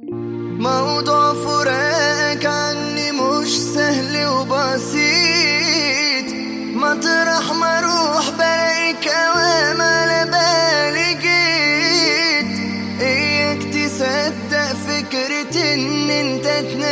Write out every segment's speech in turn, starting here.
موضوع فراقك عني مش سهل وبسيط مطرح ما اروح بلاقي كوام على بالي جيت اياك تصدق فكرة ان انت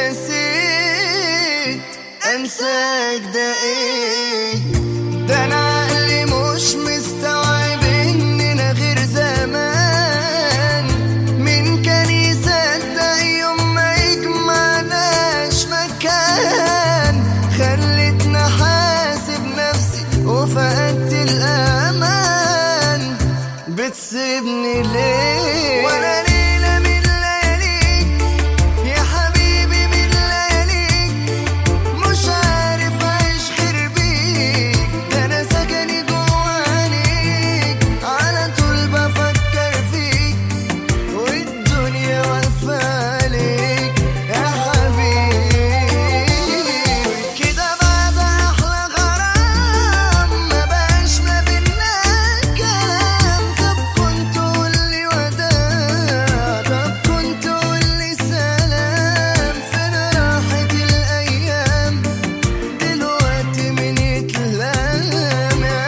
اتنسيت انساك ده ايه ده انا عقلي مش مستوعب اننا غير زمان مين كان يصدق يوم ما يجمعناش مكان خلتنا حاسب نفسي وفقدت الامان بتسيبني ليه ولا ليلة من لياليك يا حبيبي من لياليك مش عارف اعيش غير بيك ده انا سكني جوا عينيك على طول بفكر فيك والدنيا واقفة عليك يا حبيبي كده بعد احلى غرام ما بقاش ما بينا كلام طب كنت قولي وداع طب كنت قولي سلام فين راحت الايام دلوقتي من يتلام يا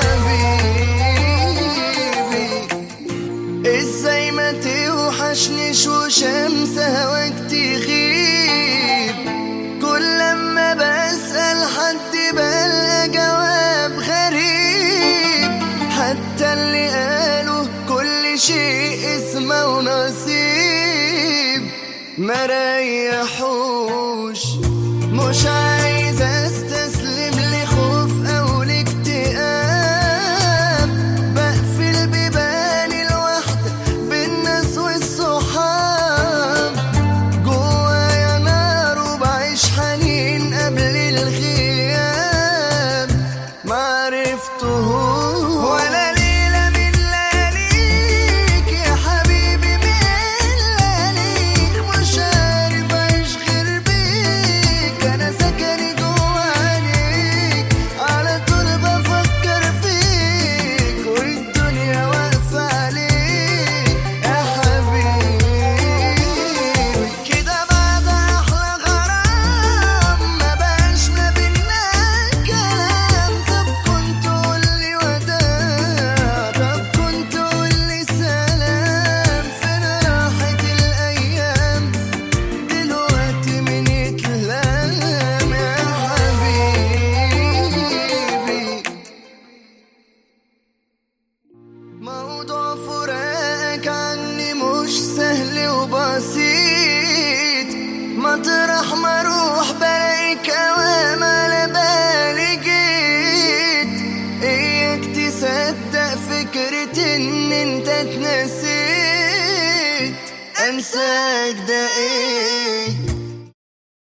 حبيبي ازاي ما توحشنيش وشمس هواك تغيب كل لما بسأل حد بلقى جواب غريب حتى اللي قالوا كل شيء اسمه ونصيب ما ريحوش مش عايز استسلم لخوف او لاكتئاب بقفل بيباني الوحدة بالناس والصحاب جوايا نار وبعيش حنين قبل الغياب معرفتهوش ولا ليلة من لياليك يا حبيبي من لياليك مش عارف اعيش غير بيك انا سكني جوا عينيك على طول بفكر فيك والدنيا واقفة عليك يا حبيبي كده بعد احلى غرام ما بقاش ما بينا كلام طب كنت قولي وداع طب كنت قولي سلام فين راحت الايام دلوقتي من يتلام يا حبيبي موضوع فراقك عني مش سهل وبسيط مطرح ما اروح بلاقي كوام على بالي جيت اياك تصدق فكرة ان انت اتنسيت انساك ده ايه